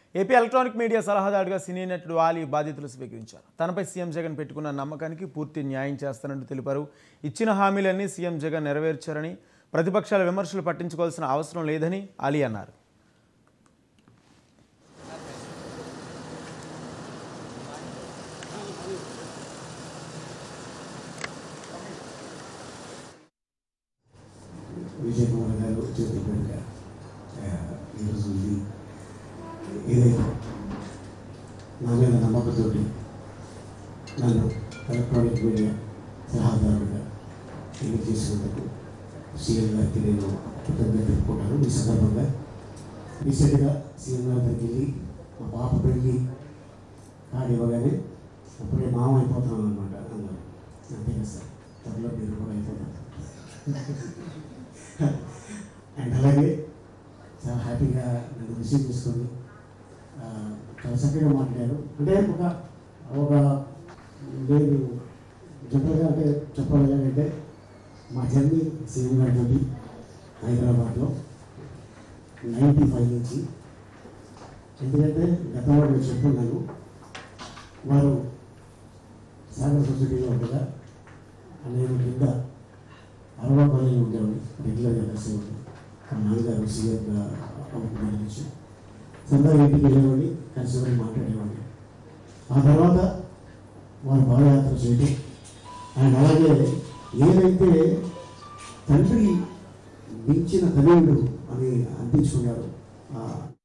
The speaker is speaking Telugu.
ఏపీ ఎలక్ట్రానిక్ మీడియా సలహాదారుగా సినీ నటుడు ఆలీ బాధ్యతలు స్వీకరించారు తనపై సీఎం జగన్ పెట్టుకున్న నమ్మకానికి పూర్తి న్యాయం చేస్తానంటూ తెలిపారు ఇచ్చిన హామీలన్నీ సీఎం జగన్ నెరవేర్చారని ప్రతిపక్షాల విమర్శలు పట్టించుకోవాల్సిన అవసరం లేదని ఆలీ అన్నారు విజయ్ కుమార్ గారు చెప్పినట్టుగా ఆ, ఈరోజు ఇది ఏదైతే నా మీద నమ్మకంతోటి నన్ను ఎలక్ట్రానిక్ మీడియా సలహాదారుడిగా ఎన్నిక చేసినందుకు సీఎం గారికి నేను కృతజ్ఞత తెలుపుకుంటాను ఈ సందర్భంగా రీసెంట్గా సీఎం గారి దగ్గరికి వెళ్ళి మా పాప పెళ్ళి కార్డు ఇవ్వగానే అప్పుడే మామ అయిపోతున్నాను అనమాట అన్నారు అంతే కదా సార్ త్వరలో మీరు కూడా అయిపోతారు అండ్ అలాగే చాలా హ్యాపీగా నన్ను రిసీవ్ చేసుకొని ఆ, చాలా చక్కగా మాట్లాడారు అంటే ఒక ఒక నేను జనరల్గా అంటే చెప్పాలి అంటే మా జర్నీ సీఎం గారితో హైదరాబాద్లో నైంటీ ఫైవ్ నుంచి ఎందుకంటే గతంలో నేను చెప్పుకున్నాను వారు సాగర్ సొసైటీలో ఉండగా నేను కింద అరవై పనులు ఉండేవాడు రెగ్యులర్గా కలిసేవాడు మా నాన్నగారు సీఎంగా అవుతున్నారు నుంచి సరదాగా ఇంటికి వెళ్ళేవాడిని కలిసేవాడిని మాట్లాడేవాడిని ఆ తర్వాత వారు పాదయాత్ర చేయడం అండ్ అలాగే ఏదైతే తండ్రి మించిన తనయుడు అని అనిపించుకున్నారు ఆ